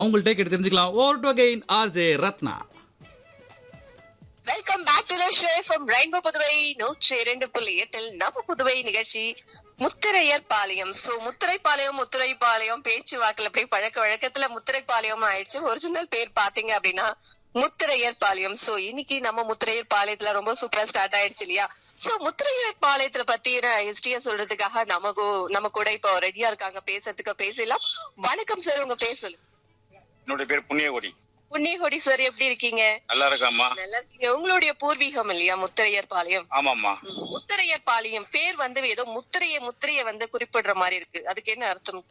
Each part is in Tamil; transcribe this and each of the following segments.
உங்கள்கிட்ட கேட்டு தெரிஞ்சுக்கலாம் over to again R J Ratna welcome back to the show from Rainbow Puduvai நூற்றி இரண்டு புள்ளி எட்டில் நம்ம புதுவை நிகழ்ச்சி முத்திரையர் பாளையம் சோ முத்திரைப்பாளையம் முத்திரைப்பாளையம் பேச்சு வாக்குல அப்படியே பழக்க வழக்கத்துல முத்திரைப்பாளையம் ஆயிடுச்சு ஒரிஜினல் பேர் பாத்தீங்க அப்படின்னா முத்திரையர் பாளையம் சோ இன்னைக்கு நம்ம முத்திரையர் பாளையத்துல ரொம்ப சூப்பரா ஸ்டார்ட் ஆயிடுச்சு இல்லையா சோ முத்திரையர் பாளையத்துல பத்தின ஹிஸ்டரிய சொல்றதுக்காக நமக்கு நம்ம கூட இப்போ ரெடியா இருக்காங்க பேசுறதுக்கு பேசலாம் வணக்கம் சார் உங்க பேர் சொல்லுங்க என்னுடைய பேர் புண்ணியகோடி புண்ணியகோடி சார் எப்படி இருக்கீங்க நல்லா இருக்காம்மா நல்லா இருக்கீங்க உங்களுடைய பூர்வீகம் இல்லையா முத்திரையர் பாளையம் ஆமாம்மா முத்திரையர் பாளையம் பேர் வந்து ஏதோ முத்திரைய முத்திரைய வந்து குறிப்பிடுற மாதிரி இருக்கு அதுக்கு என்ன அர்த்தம்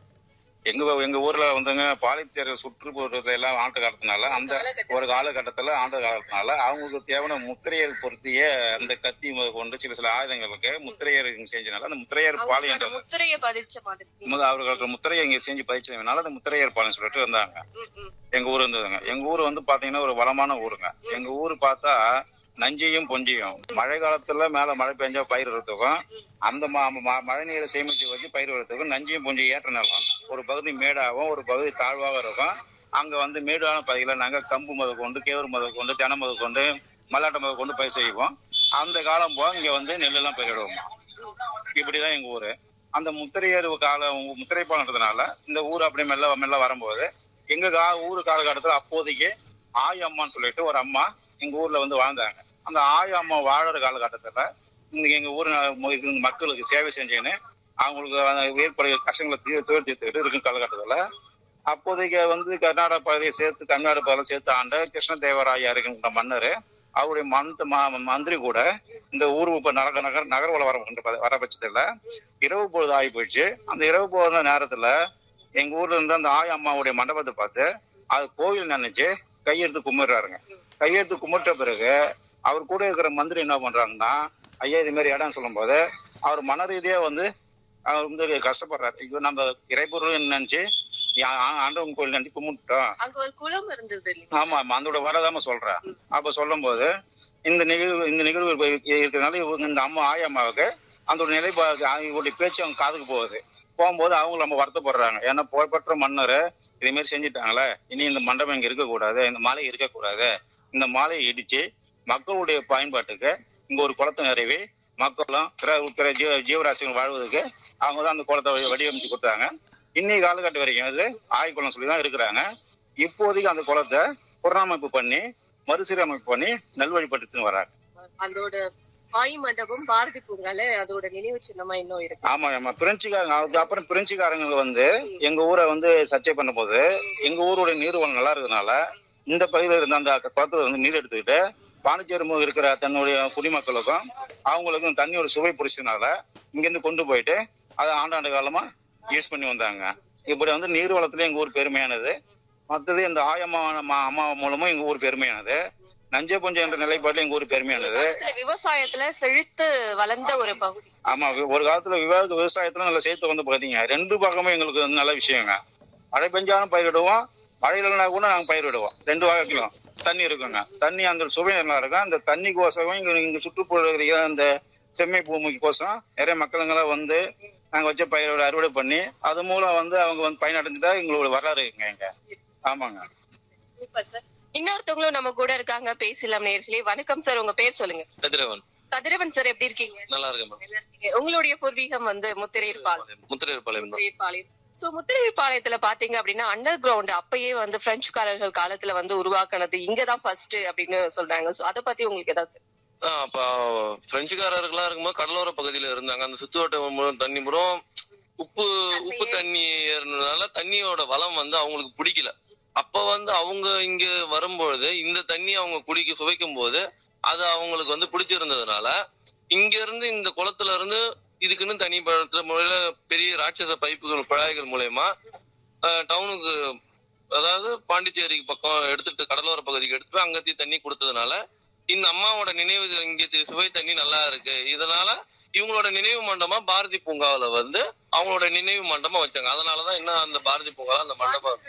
எங்க எங்க ஊர்ல வந்துங்க பாலித்தேர் சுற்றுப்புறத்துல எல்லாம் ஆண்ட காலத்தினால அந்த ஒரு காலகட்டத்துல ஆண்ட காலத்தினால அவங்களுக்கு தேவையான முத்திரையர் பொருத்திய அந்த கத்தி முதல் கொண்டு சில சில ஆயுதங்களுக்கு முத்திரையர் இங்க செஞ்சனால அந்த முத்திரையர் அவங்க பாளையம் அந்த முத்திரைய பதிச்ச மாதிரி முத- அவர்களுக்கு முத்திரையை இங்க செஞ்சு பதிச்சதுனால அந்த முத்திரையர் பாளையம் சொல்லிட்டு இருந்தாங்க ம், ம். எங்க ஊர் இருந்ததுங்க எங்க ஊர் வந்து பாத்தீங்கன்னா ஒரு வளமான ஊருங்க எங்க ஊர் பார்த்தா நஞ்சையும் பொஞ்சியும் மழை காலத்துல மேல மழை பெஞ்சா பயிர் எடுத்துக்கும் அந்த ம- ம- மழை நீரை சேமிச்சு வச்சு பயிர் எடுத்துக்கும் நஞ்சையும் பொஞ்சியும் ஏற்ற நிலம் ஒரு பகுதி மேடாகவும் ஒரு பகுதி தாழ்வாக இருக்கும் அங்க வந்து மேடான பகுதியில நாங்க கம்பு முத கொண்டு கேவரு முத கொண்டு தெனை முத கொண்டு மல்லாட்டை முத கொண்டு பயிர் செய்வோம் அந்த காலம் போக இங்க வந்து நெல்லெல்லாம் பயிரிடுவோம் இப்படிதான் எங்க ஊரு அந்த முத்திரையர் காலம் முத்திரை பாலன்றதுனால இந்த ஊர் அப்படி மெல்ல மெல்ல வரும்போது எங்க கா ஊர் காலகட்டத்துல அப்போதைக்கு ஆய் அம்மான்னு சொல்லிட்டு ஒரு அம்மா எங்க ஊர்ல வந்து வாழ்ந்தாங்க அந்த ஆய் அம்மா வாழற காலகட்டத்துல இன்னைக்கு எங்க ஊர் ந- மக்களுக்கு சேவை செஞ்சேன்னு அவங்களுக்கு அந்த ஏற்படுகிற கஷ்டங்களை தீ தீர்த்து தீர்த்துக்கிட்டு இருக்கும் காலகட்டத்துல அப்போதைக்கு வந்து கர்நாடக பகுதியை சேர்த்து தமிழ்நாடு பகுதியை சேர்த்து ஆண்ட கிருஷ்ணதேவராயா இருக்கின்ற மன்னர் அவருடைய மந்த் ம- மந்திரி கூட இந்த ஊர் இப்ப நகர நகர் நகர்வல வர வர பட்சத்துல இரவு பொழுது ஆகி போயிடுச்சு அந்த இரவு போகிற நேரத்துல எங்க ஊர்ல இருந்து அந்த ஆய அம்மாவுடைய மண்டபத்தை பார்த்து அது கோயில் நினைச்சு கையெடுத்து கும்பிடுறாருங்க கையெடுத்து கும்பிட்ட பிறகு அவர் கூட இருக்கிற மந்திரி என்ன பண்றாங்கன்னா ஐயா இது மாதிரி இடம் சொல்லும்போது அவர் மன ரீதியா வந்து அவர் வந்து கஷ்டப்படுறாரு ஐயோ நம்ம இறைப்பொருள் நினைச்சு யா- ஆ- ஆண்டவன் கோயில் நினைச்சு கும்பிட்டோம் அங்க ஒரு குளம் இருந்தது இல்லையா ஆமா ஆமா அதோட வரதாம சொல்றேன் அப்ப சொல்லும் போது இந்த நிகழ்வு இந்த நிகழ்வு இப்ப இருக்கிறதுனால இவங்க இந்த அம்மா ஆய அம்மாவுக்கு அந்த ஒரு நிலை இவருடைய பேச்சு அவங்க காதுக்கு போகுது போகும்போது அவங்க நம்ம வருத்தப்படுறாங்க ஏன்னா புகழ்பெற்ற மன்னர் இதே மாதிரி செஞ்சுட்டாங்களே இனி இந்த மண்டபம் இங்க இருக்கக்கூடாது இந்த மாலை இருக்கக்கூடாது இந்த மாலையை இடிச்சு மக்களுடைய பயன்பாட்டுக்கு இங்க ஒரு குளத்தை நிறைவி மக்களும் பிற பிற ஜீவ ஜீவராசிகள் வாழ்வதற்கு அவங்க தான் அந்த குளத்தை வடி- வடிவமைச்சு கொடுத்தாங்க இன்னைக்கு காலகட்டம் வரைக்கும் அது ஆய்குளம் சொல்லி தான் இருக்கிறாங்க இப்போதைக்கு அந்த குளத்தை புனரமைப்பு பண்ணி மறுசீரமைப்பு பண்ணி நல்வழிப்படுத்தின்னு வராங்க அதோட ஆய் மண்டபம் பாரதி பூங்கால அதோட நினைவு சின்னமா இன்னும் இருக்கு ஆமா ஆமா பிரெஞ்சுக்காரங்க அதுக்கப்புறம் பிரெஞ்சுக்காரங்க வந்து எங்க ஊரை வந்து சர்ச்சை பண்ணும்போது எங்க ஊரோட நீர்வளம் நல்லா இருக்கிறதுனால இந்த பகுதியில் இருந்த அந்த குளத்துல வந்து நீர் எடுத்துக்கிட்டு பாண்டிச்சேரி மு- இருக்கிற தன்னுடைய குடிமக்களுக்கும் அவங்களுக்கும் தண்ணியோட சுவை பிடிச்சதுனால இங்கிருந்து கொண்டு போயிட்டு அதை ஆண்டாண்டு காலமா யூஸ் பண்ணி வந்தாங்க இப்படி வந்து நீர் வளத்துல எங்க ஊர் பெருமையானது மற்றது இந்த ஆயம்மா அம்மா அம்மா மூலமும் எங்க ஊர் பெருமையானது நஞ்சை புஞ்சை என்ற நிலைப்பாட்டில் எங்க ஊர் பெருமையானது காலத்துல விவசாயத்துல செழித்து வளர்ந்த ஒரு பகுதி ஆமா வி- ஒரு காலத்துல விவாத விவசாயத்துல நல்ல சேர்த்து வந்து பாத்தீங்க ரெண்டு பக்கமும் எங்களுக்கு வந்து நல்ல விஷயங்க மழை பெஞ்சாலும் பயிரிடுவோம் மழை இல்லைன்னா கூட நாங்க பயிரிடுவோம் ரெண்டு வகைக்கும் தண்ணி இருக்குங்க தண்ணி அந்த சுவை நல்லா இருக்கும் அந்த தண்ணி கோசம் இங்க இங்க சுற்றுப்புற இருக்கிற அந்த செம்மை பூமிக்கு கோசம் நிறைய மக்களுங்களாம் வந்து நாங்க வச்ச பயிரோட அறுவடை பண்ணி அது மூலம் வந்து அவங்க வந்து பயனடைஞ்சதா எங்களோட வரலாறு இருக்குங்க இங்க ஆமாங்க சூப்பர் சார் இன்னொருத்தவங்களும் நம்ம கூட இருக்காங்க பேசலாம் நேர்களே வணக்கம் சார் உங்க பேர் சொல்லுங்க கதிரவன் கதிரவன் சார் எப்படி இருக்கீங்க நல்லா இருக்கேன் மேம் நல்லா இருக்கீங்க. உங்களுடைய பூர்வீகம் வந்து முத்திரையர் பாளையம் முத்திரையர் பாளையம் தான் முத்திரையர் பாளையம் சோ முத்திரையர் பாளையத்துல பாத்தீங்க அப்படின்னா அண்டர் கிரவுண்ட் அப்பயே வந்து பிரெஞ்சுக்காரர்கள் காலத்துல வந்து உருவாக்குனது இங்கதான் ஃபர்ஸ்ட் அப்படின்னு சொல்றாங்க சோ அத பத்தி உங்களுக்கு ஏதாவது ஆ, அப்ப பிரெஞ்சுக்காரர்களா இருக்கும்போது கடலோர பகுதியில இருந்தாங்க அந்த சுத்துவட்டம் முழுவதும் தண்ணி முறம் உப்பு உப்பு தண்ணி ஏறினதுனால தண்ணியோட வளம் வந்து அவங்களுக்கு பிடிக்கல அப்ப வந்து அவங்க இங்க வரும்பொழுது இந்த தண்ணி அவங்க குடிக்க சுவைக்கும் போது அது அவங்களுக்கு வந்து பிடிச்சிருந்ததுனால இங்க இருந்து இந்த குளத்துல இருந்து இதுக்குன்னு தனிப்பட்ட முறையில பெரிய ராட்சச பைப்புகள் குழாய்கள் மூலயமா டவுனுக்கு அதாவது பாண்டிச்சேரிக்கு பக்கம் எடுத்துட்டு கடலோர பகுதிக்கு எடுத்து போய் அங்கத்தி தண்ணி கொடுத்ததுனால இந்த அம்மாவோட நினைவு இங்க தி- சுவை தண்ணி நல்லா இருக்கு இதனால இவங்களோட நினைவு மண்டபமா பாரதி பூங்காவுல வந்து அவங்களோட நினைவு மண்டபம் வச்சாங்க அதனாலதான் இன்னும் அந்த பாரதி பூங்கால அந்த மண்டபம்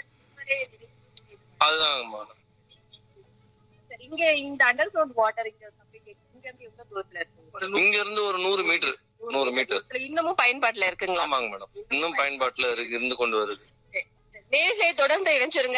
அதுதாங்கம்மா சரி, இங்க இந்த அண்டர் கிரவுண்ட் வாட்டர் இங்க இங்க இருந்து எவ்வளவு தூரத்துல இருக்கு இங்க இருந்து ஒரு நூறு மீட்டர் நூறு மீட்டர் இன்னமும் பயன்பாட்டுல இருக்குங்களா ஆமாங்க மேடம் இன்னும் பயன்பாட்டுல இருக்கு இருந்து கொண்டு வருது நேர்களை தொடர்ந்து இணைஞ்சிருங்க